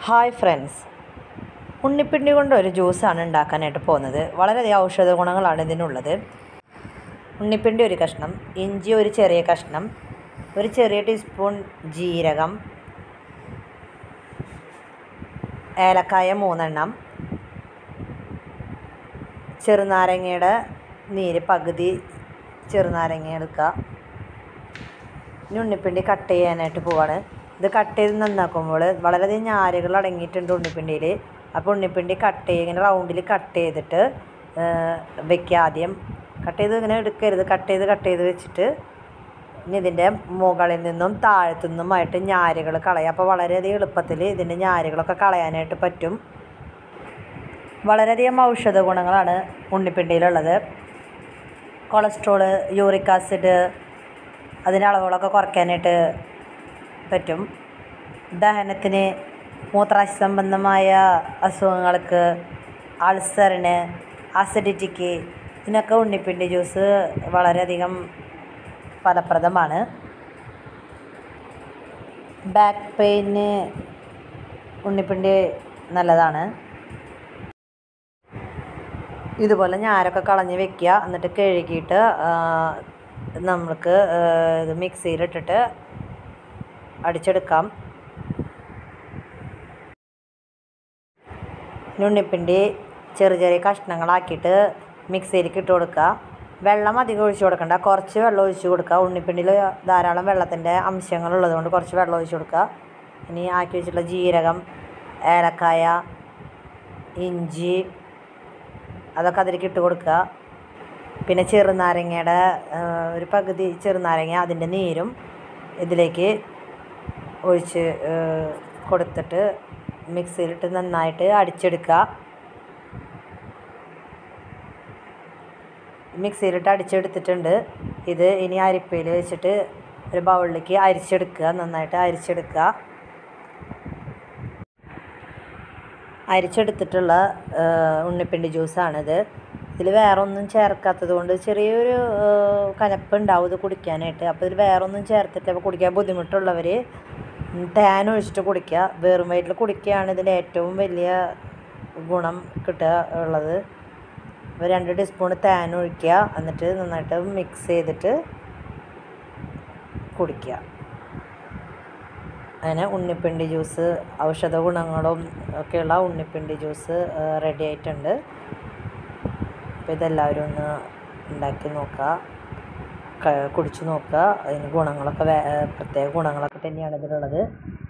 hi friends ഉണ്ണിപ്പിണ്ടി കൊണ്ട് ഒരു ജ്യൂസാണ് ഉണ്ടാക്കാനായിട്ട് പോകുന്നത് വളരെയധികം ഔഷധ ഗുണങ്ങളാണ് ഇതിനുള്ളത് ഉണ്ണിപ്പിണ്ടി ഒരു കഷ്ണം ഇഞ്ചി ഒരു ചെറിയ കഷ്ണം ഒരു ചെറിയ ടീസ്പൂൺ ജീരകം ഏലക്കായ മൂന്നെണ്ണം ചെറുനാരങ്ങയുടെ നീര് പകുതി ചെറുനാരങ്ങ എടുക്കുക ഇനി ഉണ്ണിപ്പിണ്ടി കട്ട് ചെയ്യാനായിട്ട് പോവാണ് ഇത് കട്ട് ചെയ്ത് നന്നാക്കുമ്പോൾ വളരെയധികം ഞാരുകൾ അടങ്ങിയിട്ടുണ്ട് ഉണ്ണിപ്പിണ്ടിയിൽ അപ്പോൾ ഉണ്ണിപ്പിണ്ടി കട്ട് ചെയ്ത് ഇങ്ങനെ റൗണ്ടിൽ കട്ട് ചെയ്തിട്ട് വെക്കുക ആദ്യം കട്ട് ചെയ്ത് ഇങ്ങനെ എടുക്കരുത് കട്ട് ചെയ്ത് കട്ട് ചെയ്ത് വെച്ചിട്ട് ഇനി ഇതിൻ്റെ മുകളിൽ നിന്നും താഴത്തു നിന്നുമായിട്ട് ഞാരുകൾ കളയുക അപ്പോൾ വളരെയധികം എളുപ്പത്തിൽ ഇതിൻ്റെ ഞാരുകളൊക്കെ കളയാനായിട്ട് പറ്റും വളരെയധികം ഔഷധ ഗുണങ്ങളാണ് ഉണ്ണിപ്പിണ്ടിയിലുള്ളത് കൊളസ്ട്രോള് യൂറിക് ആസിഡ് അതിൻ്റെ അളവുകളൊക്കെ കുറയ്ക്കാനായിട്ട് പറ്റും ദഹനത്തിന് മൂത്രാശയ സംബന്ധമായ അസുഖങ്ങൾക്ക് അൾസറിന് അസിഡിറ്റിക്ക് ഇതിനൊക്കെ ഉണ്ണിപ്പിണ്ടി ജ്യൂസ് വളരെയധികം ഫലപ്രദമാണ് ബാക്ക് പെയിന് ഉണ്ണിപ്പിണ്ടി നല്ലതാണ് ഇതുപോലെ ഞാരൊക്കെ കളഞ്ഞ് വെക്കുക എന്നിട്ട് കഴുകിയിട്ട് നമുക്ക് ഇത് മിക്സിയിലിട്ടിട്ട് അടിച്ചെടുക്കാം ഉണ്ണിപ്പിണ്ടി ചെറിയ ചെറിയ കഷ്ണങ്ങളാക്കിയിട്ട് മിക്സിയിലേക്ക് ഇട്ട് കൊടുക്കുക വെള്ളം അധികം ഒഴിച്ചു കൊടുക്കണ്ട കുറച്ച് വെള്ളം ഒഴിച്ച് കൊടുക്കുക ഉണ്ണിപ്പിണ്ടിയിൽ ധാരാളം വെള്ളത്തിൻ്റെ അംശങ്ങളുള്ളത് കൊണ്ട് കുറച്ച് വെള്ളം ഒഴിച്ച് കൊടുക്കുക ഇനി ആക്കി വെച്ചിട്ടുള്ള ജീരകം ഏലക്കായ ഇഞ്ചി അതൊക്കെ അതിലേക്ക് ഇട്ട് കൊടുക്കുക പിന്നെ ചെറുനാരങ്ങയുടെ ഒരു പകുതി ചെറുനാരങ്ങ അതിൻ്റെ നീരും ഇതിലേക്ക് ഒഴിച്ച് കൊടുത്തിട്ട് മിക്സിയിലിട്ട് നന്നായിട്ട് അടിച്ചെടുക്കുക മിക്സിയിലിട്ട് അടിച്ചെടുത്തിട്ടുണ്ട് ഇത് ഇനി അരിപ്പയിൽ വെച്ചിട്ട് ഒരു ബൗളിലേക്ക് അരിച്ചെടുക്കുക നന്നായിട്ട് അരിച്ചെടുക്കുക അരിച്ചെടുത്തിട്ടുള്ള ഉണ്ണിപ്പിണ്ടി ജ്യൂസാണിത് ഇതിൽ വേറെ ഒന്നും ചേർക്കാത്തത് കൊണ്ട് ചെറിയൊരു കനപ്പ് ഉണ്ടാവും ഇത് കുടിക്കാനായിട്ട് അപ്പോൾ ഇതിൽ വേറെ ഒന്നും ചേർത്തിട്ട് അപ്പോൾ കുടിക്കാൻ ബുദ്ധിമുട്ടുള്ളവർ തേൻ ഒഴിച്ചിട്ട് കുടിക്കുക വെറും വയറ്റിൽ കുടിക്കുകയാണ് ഇതിൻ്റെ ഏറ്റവും വലിയ ഗുണം കിട്ടുക ഉള്ളത് അപ്പോൾ രണ്ട് ടീസ്പൂൺ തേൻ ഒഴിക്കുക എന്നിട്ട് നന്നായിട്ട് മിക്സ് ചെയ്തിട്ട് കുടിക്കുക അങ്ങനെ ഉണ്ണിപ്പിണ്ടി ജ്യൂസ് ഔഷധ ഗുണങ്ങളും ഒക്കെയുള്ള ഉണ്ണിപ്പിണ്ടി ജ്യൂസ് റെഡി ആയിട്ടുണ്ട് അപ്പോൾ ഇതെല്ലാവരും ഒന്ന് ഉണ്ടാക്കി നോക്കുക കുടിച്ച് നോക്കുക അതിന് ഗുണങ്ങളൊക്കെ പ്രത്യേക ഗുണങ്ങളൊക്കെ തന്നെയാണ് ഇതിലുള്ളത്